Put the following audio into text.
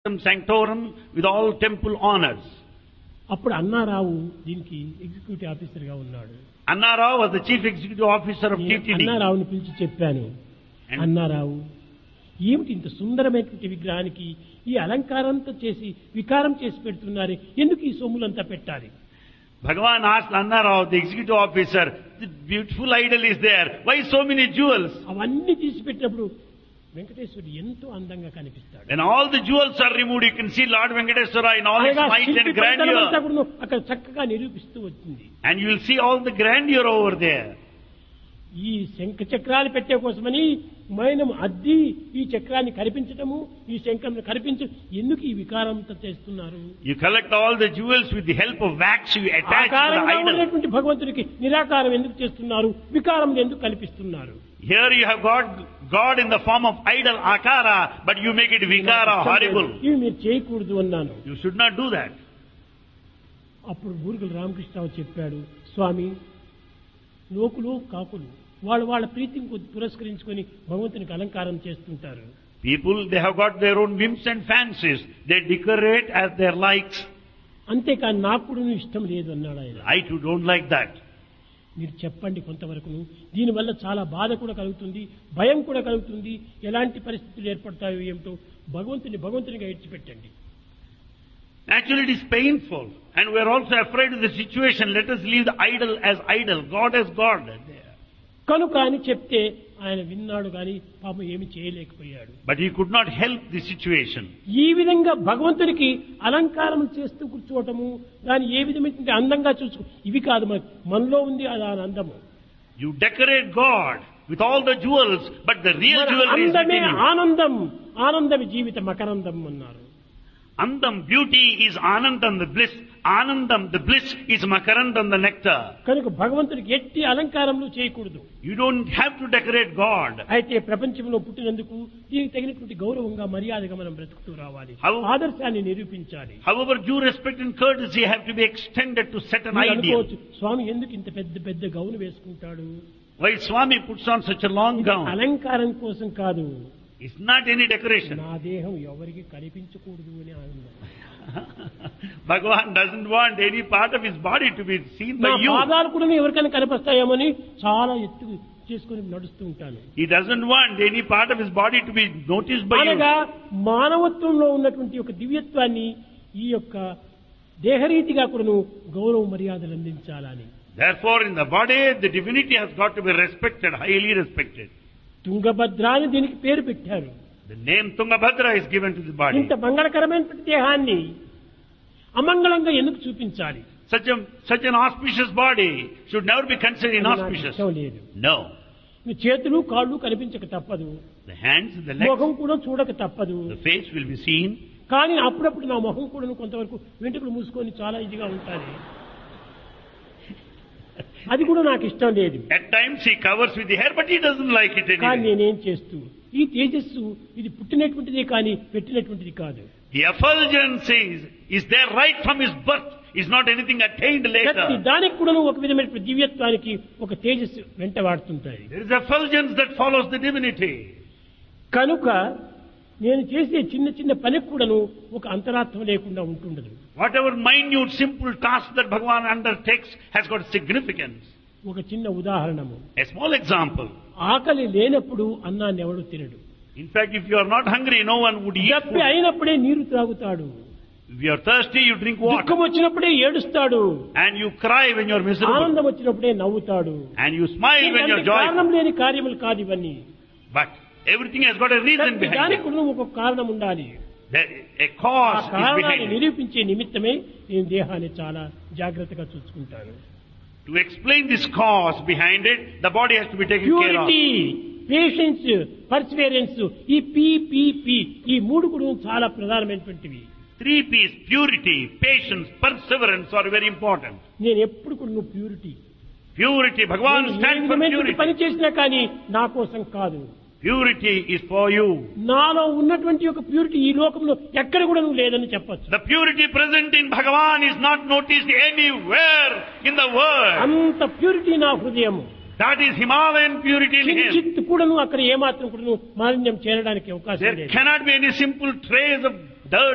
sanctorum with all temple honors. అప్పుడు అన్నారావు దీనికి executive officer గా ఉన్నాడు Annarao was the chief executive officer of నేను TTD. అన్నారావుని పిలిచి చెప్పాను And- అన్నారావు ఏమిటి ఇంత సుందరమైనటువంటి విగ్రహానికి ఈ అలంకారంతో చేసి వికారం చేసి పెడుతున్నారు ఎందుకు ఈ సొమ్ములంతా పెట్టాలి Bhagavan asked Annarao, the executive officer, the beautiful idol is there. Why so many jewels? అవన్నీ తీసి పెట్టినప్పుడు వెంకటేశ్వరుడు ఎంతో అందంగా కనిపిస్తాడు When all the jewels are removed, you can see Lord Venkateswara in all his అనగా might and శిల్పి పనితనం అంతా grandeur. కూడాను అక్కడ చక్కగా నిరూపిస్తూ వచ్చింది And you will see all the grandeur over there. ఈ శంఖ చక్రాలు పెట్టే కోసమని మైనం అద్ది ఈ చక్రాన్ని కనిపించటము ఈ శంఖం కనిపించ ఎందుకు ఈ వికారంతో చేస్తున్నారు You collect all the jewels with the help of wax you attach to the ఆకారంగా idol. ఉన్నటువంటి భగవంతుడికి నిరాకారం ఎందుకు చేస్తున్నారు వికారం ఎందుకు కల్పిస్తున్నారు Here you have got God in the form of idol akara, but you make it vikara, horrible. ఇవి మీరు చేయకూడదు అన్నాను You should not do that. అప్పుడు బూరుగుల రామకృష్ణరావు చెప్పాడు స్వామి లోకులు కాకులు వాళ్ళు వాళ్ళ ప్రీతిని కొద్ది పురస్కరించుకొని భగవంతునికి అలంకారం చేస్తుంటారు People, they have got their own whims and fancies. They decorate as their likes. అంతేకాని నాకు కూడా ఇష్టం లేదు అన్నాడు ఆయన I too don't like that. మీరు చెప్పండి కొంతవరకును దీనివల్ల చాలా బాధ కూడా కలుగుతుంది భయం కూడా కలుగుతుంది ఎలాంటి పరిస్థితులు ఏర్పడతాయో ఏమిటో భగవంతుని భగవంతునిగా ఇడిచిపెట్టండి Actually, it is painful. And we are also afraid of the situation. Let us leave the idol as idol, God as God. కనుక అని చెప్తే ఆయన విన్నాడు కానీ పాపం ఏమి చేయలేకపోయాడు But he could not help the situation. ఈ విధంగా భగవంతునికి అలంకారం చేస్తూ కూర్చోవటము దాన్ని ఏ విధమైన అందంగా చూసుకో ఇవి కాదు మన మనలో ఉంది అది ఆ అందము You decorate God with all the jewels, but the real మన jewelry is అందమే within you. ఆనందం ఆనందమి జీవిత మకరందం అన్నారు Andam, beauty is Anandam, the bliss. Anandam, the bliss is Makarandam, the nectar. కనుక భగవంతునికి ఎట్టి అలంకారములు చేయకూడదు You don't have to decorate God. అయితే ప్రపంచంలో పుట్టినందుకు దీనికి తగినటువంటి గౌరవంగా మర్యాదగా మనం బ్రతుకుతూ రావాలి How- ఆదర్శాన్ని నిరూపించాలి However, due respect and courtesy have to be extended to set an మీరు ideal. అనుకోవచ్చు స్వామి ఎందుకు ఇంత పెద్ద పెద్ద గౌను వేసుకుంటాడు Why Swami puts on such a long ఇది gown? అలంకారం కోసం కాదు It's not any decoration. నా దేహం ఎవరికి కనిపించకూడదు అని ఆనందం Bhagavan doesn't want any part of his body to be seen నా by you. పాదాలు కూడా ఎవరికైనా కనిపిస్తాయేమని చాలా ఎత్తు చేసుకుని నడుస్తూ ఉంటాను He doesn't want any part of his body to be noticed by you. అనగా మానవత్వంలో ఉన్నటువంటి ఒక దివ్యత్వాన్ని ఈ యొక్క దేహరీతిగా కూడాను గౌరవ మర్యాదలు అందించాలని Therefore, in the body, the divinity has got to be respected, highly respected. Tungabhadra అని దీనికి పేరు పెట్టారు The name Tungabhadra is given to the body. ఇంత మంగళకరమైనటువంటి దేహాన్ని అమంగళంగా ఎందుకు చూపించాలి Such a such an auspicious body should never be considered అది నాకు inauspicious. ఇష్టం లేదు No. మీ చేతులు కాళ్ళు కనిపించక తప్పదు The hands, the legs, ముఖం కూడా చూడక తప్పదు the face will be seen. కానీ అప్పుడప్పుడు నా మొహం కూడా కొంతవరకు వెంట్రుకలు మూసుకొని చాలా ఇదిగా ఉంటాను అది కూడా నాకు ఇష్టం లేదు At times he covers with the hair, but he doesn't like it కానీ anyway. నేనేం చేస్తూ ఈ తేజస్సు ఇది పుట్టినటువంటిదే కానీ పెట్టినటువంటిది కాదు The effulgence is, is there right from his birth, is not anything attained ప్రతి later. దానికి కూడా ఒక విధమైన దివ్యత్వానికి ఒక తేజస్సు వెంటవాడుతుంటాయి There is effulgence that follows the divinity. కనుక నేను చేసే చిన్న చిన్న పనికి కూడాను ఒక అంతరార్థం లేకుండా ఉంటుండదు Whatever minute, simple task that Bhagavan undertakes has got significance. ఒక చిన్న ఉదాహరణము A small example. ఆకలి లేనప్పుడు అన్నాన్ని ఎవడు తినడు In fact, if you are not hungry, no one would eat దప్పి food. అయినప్పుడే నీరు త్రాగుతాడు If you are thirsty, you drink water. దుఃఖం వచ్చినప్పుడే ఏడుస్తాడు And you cry when you are miserable. ఆనందం వచ్చినప్పుడే నవ్వుతాడు And you smile when you are దీనికి కారణం joyful. లేని కార్యములు కాదు ఇవన్నీ But everything has got a reason ప్రతి behind దానికి it. కూడా ఒక కారణం ఉండాలి There, a ఆ cause is కారణాన్ని behind it. నిరూపించే నిమిత్తమే నేను దేహాన్ని చాలా జాగ్రత్తగా చూసుకుంటాను To explain this cause behind it, the body has to be taken care of. Purity patience perseverance ఈ పి పి పి ఈ మూడు కూడా చాలా ప్రధానమైనటువంటివి Three P's, purity, patience, perseverance are very important. నేను ఎప్పుడు కూడా నువ్వు purity Purity, Bhagavan stands for purity. పని చేసినా కానీ నా కోసం కాదు Purity is for you. నాలో ఉన్నటువంటి ఒక ప్యూరిటీ ఈ లోకంలో ఎక్కడ కూడా నువ్వు లేదని చెప్పొచ్చు The purity present in Bhagavan is not noticed anywhere in the world. అంత ప్యూరిటీ నా హృదయం That is Himalayan purity in Him. కించిత్ కూడాను అక్కడ ఏమాత్రం కూడాను మాలిన్యం చేరడానికి అవకాశం There లేదు cannot be any simple trace of